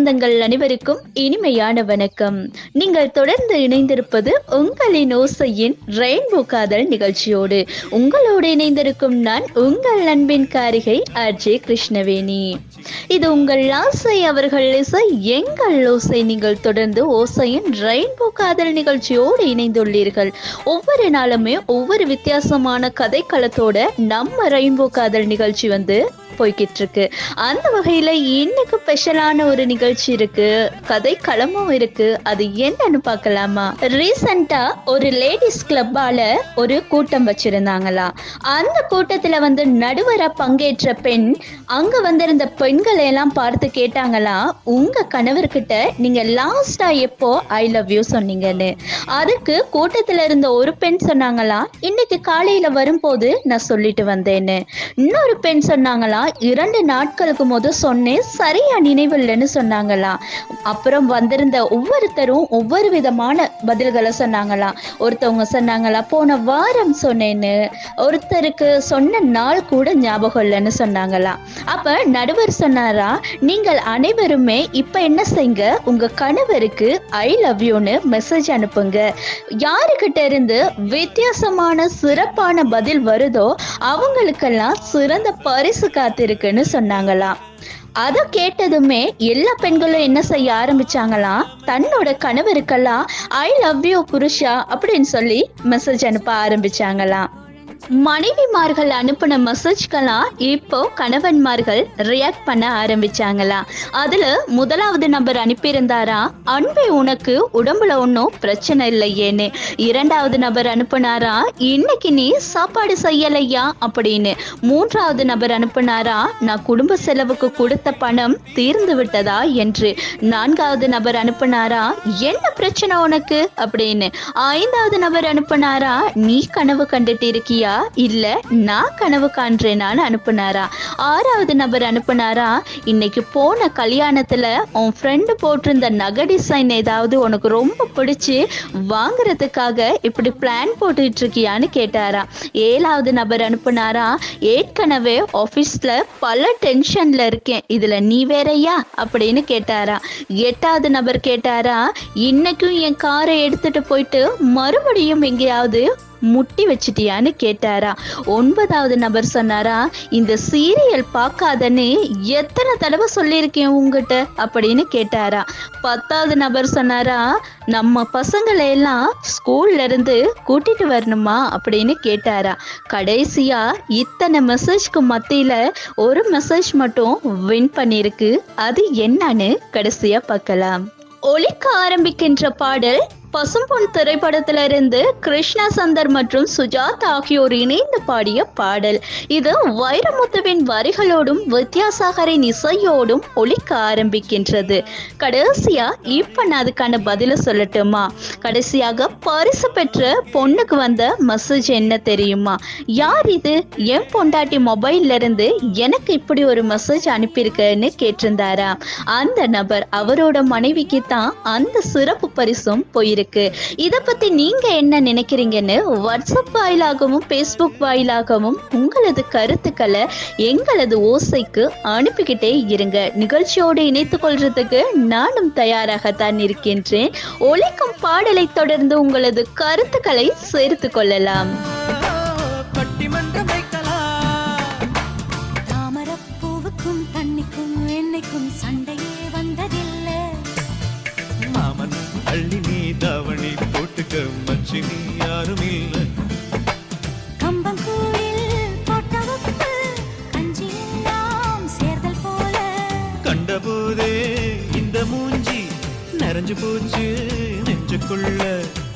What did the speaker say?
சொந்தங்கள் அனைவருக்கும் இனிமையான வணக்கம் நீங்கள் தொடர்ந்து இணைந்திருப்பது உங்களின் ஓசையின் ரெயின்போ காதல் நிகழ்ச்சியோடு உங்களோடு இணைந்திருக்கும் நான் உங்கள் அன்பின் காரிகை ஆர்ஜே கிருஷ்ணவேணி இது உங்கள் ஆசை அவர்கள் இசை எங்கள் ஓசை நீங்கள் தொடர்ந்து ஓசையின் ரெயின்போ காதல் நிகழ்ச்சியோடு இணைந்துள்ளீர்கள் ஒவ்வொரு நாளுமே ஒவ்வொரு வித்தியாசமான கதைக்களத்தோட நம்ம ரெயின்போ காதல் நிகழ்ச்சி வந்து போய்கிட்டு இருக்கு அந்த வகையில இன்னைக்கு ஸ்பெஷலான ஒரு நிகழ்ச்சி இருக்கு கதை களமும் இருக்கு அது என்னன்னு பார்க்கலாமா ரீசெண்டா ஒரு லேடிஸ் கிளப்பால ஒரு கூட்டம் வச்சிருந்தாங்களா அந்த கூட்டத்துல வந்து நடுவரா பங்கேற்ற பெண் அங்க வந்திருந்த பெண்களை எல்லாம் பார்த்து கேட்டாங்களா உங்க கணவர்கிட்ட நீங்க லாஸ்டா எப்போ ஐ லவ் யூ சொன்னீங்கன்னு அதுக்கு கூட்டத்துல இருந்த ஒரு பெண் சொன்னாங்களா இன்னைக்கு காலையில வரும்போது நான் சொல்லிட்டு வந்தேன்னு இன்னொரு பெண் சொன்னாங்களா இரண்டு நாட்களுக்கு முத சொன்னேன் சரியா நினைவில்லைன்னு சொன்னாங்களா அப்புறம் வந்திருந்த ஒவ்வொருத்தரும் ஒவ்வொரு விதமான பதில்களை சொன்னாங்களா ஒருத்தவங்க சொன்னாங்களா போன வாரம் சொன்னேன்னு ஒருத்தருக்கு சொன்ன நாள் கூட ஞாபகம் இல்லைன்னு சொன்னாங்களா அப்ப நடுவர் சொன்னாரா நீங்கள் அனைவருமே இப்ப என்ன செய்யுங்க உங்க கணவருக்கு ஐ லவ் யூன்னு மெசேஜ் அனுப்புங்க யாருக்கிட்ட இருந்து வித்தியாசமான சிறப்பான பதில் வருதோ அவங்களுக்கெல்லாம் சிறந்த பரிசு காத்திருக்குன்னு சொன்னாங்களாம் அதை கேட்டதுமே எல்லா பெண்களும் என்ன செய்ய ஆரம்பிச்சாங்களாம் தன்னோட கணவருக்கெல்லாம் ஐ லவ் யூ புருஷா அப்படின்னு சொல்லி மெசேஜ் அனுப்ப ஆரம்பிச்சாங்களாம் மனைவிமார்கள் அனுப்பின மெசேஜ்கெல்லாம் இப்போ கணவன்மார்கள் ரியாக்ட் பண்ண ஆரம்பிச்சாங்களா அதுல முதலாவது நபர் அனுப்பியிருந்தாரா அன்பே உனக்கு உடம்புல ஒன்றும் பிரச்சனை இல்லையேன்னு இரண்டாவது நபர் அனுப்புனாரா இன்னைக்கு நீ சாப்பாடு செய்யலையா அப்படின்னு மூன்றாவது நபர் அனுப்புனாரா நான் குடும்ப செலவுக்கு கொடுத்த பணம் தீர்ந்து விட்டதா என்று நான்காவது நபர் அனுப்புனாரா என்ன பிரச்சனை உனக்கு அப்படின்னு ஐந்தாவது நபர் அனுப்புனாரா நீ கனவு கண்டுட்டு இருக்கியா இல்ல நான் கனவு காண்றேனான்னு அனுப்புனாரா ஆறாவது நபர் அனுப்புனாரா இன்னைக்கு போன கல்யாணத்துல உன் ஃப்ரெண்டு போட்டிருந்த நகை டிசைன் ஏதாவது உனக்கு ரொம்ப பிடிச்சி வாங்குறதுக்காக இப்படி பிளான் போட்டுட்டு இருக்கியான்னு கேட்டாரா ஏழாவது நபர் அனுப்புனாரா ஏற்கனவே ஆஃபீஸ்ல பல டென்ஷன்ல இருக்கேன் இதுல நீ வேறயா அப்படின்னு கேட்டாரா எட்டாவது நபர் கேட்டாரா இன்னைக்கும் என் காரை எடுத்துட்டு போயிட்டு மறுபடியும் எங்கேயாவது முட்டி வச்சிட்டியான்னு கேட்டாரா ஒன்பதாவது நபர் சொன்னாரா இந்த சீரியல் பார்க்காதன்னு எத்தனை தடவை சொல்லியிருக்கேன் உங்ககிட்ட அப்படின்னு கேட்டாரா பத்தாவது நபர் சொன்னாரா நம்ம பசங்களை எல்லாம் ஸ்கூல்ல இருந்து கூட்டிட்டு வரணுமா அப்படின்னு கேட்டாரா கடைசியா இத்தனை மெசேஜ்க்கு மத்தியில ஒரு மெசேஜ் மட்டும் வின் பண்ணியிருக்கு அது என்னன்னு கடைசியா பார்க்கலாம் ஒலிக்க ஆரம்பிக்கின்ற பாடல் பசும்பொன் திரைப்படத்திலிருந்து கிருஷ்ணா சந்தர் மற்றும் சுஜாத் ஆகியோர் இணைந்து பாடிய பாடல் இது வைரமுத்துவின் வரிகளோடும் வித்யாசாகரின் இசையோடும் ஒலிக்க ஆரம்பிக்கின்றது கடைசியா இப்ப நான் அதுக்கான பதில சொல்லட்டுமா கடைசியாக பரிசு பெற்ற பொண்ணுக்கு வந்த மெசேஜ் என்ன தெரியுமா யார் இது என் பொண்டாட்டி மொபைல்ல இருந்து எனக்கு இப்படி ஒரு மெசேஜ் அனுப்பியிருக்கேன்னு கேட்டிருந்தாரா அந்த நபர் அவரோட மனைவிக்கு தான் அந்த சிறப்பு பரிசும் போயிருக்கு இதை பத்தி நீங்க என்ன நினைக்கிறீங்கன்னு வாட்ஸ்அப் வாயிலாகவும் ஃபேஸ்புக் வாயிலாகவும் உங்களது கருத்துக்களை எங்களது ஓசைக்கு அனுப்பிக்கிட்டே இருங்க நிகழ்ச்சியோடு இணைத்துக் கொள்றதுக்கு நானும் தயாராகத்தான் இருக்கின்றேன் ஒலிக்கும் பாடலை தொடர்ந்து உங்களது கருத்துக்களை சேர்த்து கொள்ளலாம் பட்டிமன்றம் வைக்கலாம் தாமரப்பூவுக்கும் தண்ணிக்கும் என்னைக்கும் சண்டையே வந்ததில்லை மாமன் அள்ளி நீ தாவணி போட்டுக்க மச்சி நீ யாரும் இல்ல கம்பங்கூழில் போட்ட உப்பு கஞ்சி எல்லாம் சேர்தல் போல கண்டபோதே இந்த மூஞ்சி நிறைஞ்சு போச்சு நெஞ்சுக்குள்ள